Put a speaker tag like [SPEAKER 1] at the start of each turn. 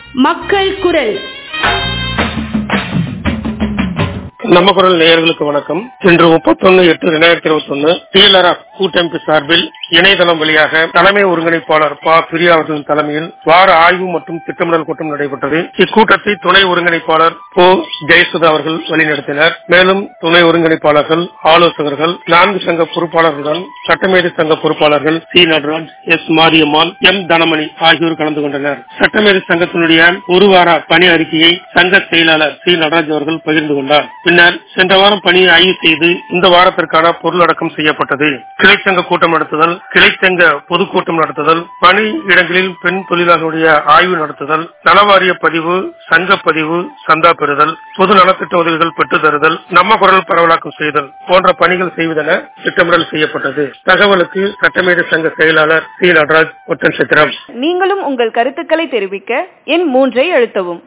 [SPEAKER 1] மக்கள் குரல்
[SPEAKER 2] நம்ம குரல் நேயர்களுக்கு வணக்கம் இன்று முப்பத்தொன்னு எட்டு இரண்டாயிரத்தி இருபத்தி ஒன்னு டிஎல்ஆர்எஃப் கூட்டமைப்பு சார்பில் இணையதளம் வழியாக தலைமை ஒருங்கிணைப்பாளர் ப பிரியா அவர்களின் தலைமையில் வார ஆய்வு மற்றும் திட்டமிடல் கூட்டம் நடைபெற்றது இக்கூட்டத்தை துணை ஒருங்கிணைப்பாளர் போ ஜெயசுதா அவர்கள் வழிநடத்தினர் மேலும் துணை ஒருங்கிணைப்பாளர்கள் ஆலோசகர்கள் நான்கு சங்க பொறுப்பாளர்களுடன் சட்டமேதை சங்க பொறுப்பாளர்கள் C Natraj S Mariammal M Thanamani ஆகியோர் கலந்து கொண்டனர் சட்டமேதை சங்கத்தினுடைய ஒரு வார பணி அறிக்கையை சங்க செயலாளர் சி நடராஜ் அவர்கள் பகிர்ந்து கொண்டார் பின்னர் சென்ற வாரம் பணியை ஆய்வு செய்து இந்த வாரத்திற்கான பொருளடக்கம் செய்யப்பட்டது கிளைச்சங்க கூட்டம் நடத்துதல் கிளைச்சங்க பொதுக்கூட்டம் நடத்துதல் பணி இடங்களில் பெண் தொழிலாளர்களுடைய ஆய்வு நடத்துதல் நலவாரிய பதிவு சங்க பதிவு சந்தா பெறுதல் பொது நலத்திட்ட உதவிகள் பெற்றுத் தருதல் நம்ம குரல் பரவலாக்கம் செய்தல் போன்ற பணிகள் செய்வதென திட்டமிடல் செய்யப்பட்டது தகவலுக்கு சட்டமேதை சங்க செயலாளர் சி நடராஜ் ஒட்டன் சித்திரம்
[SPEAKER 3] நீங்களும் உங்கள் கருத்துக்களை தெரிவிக்க எண் மூன்றை அழுத்தவும்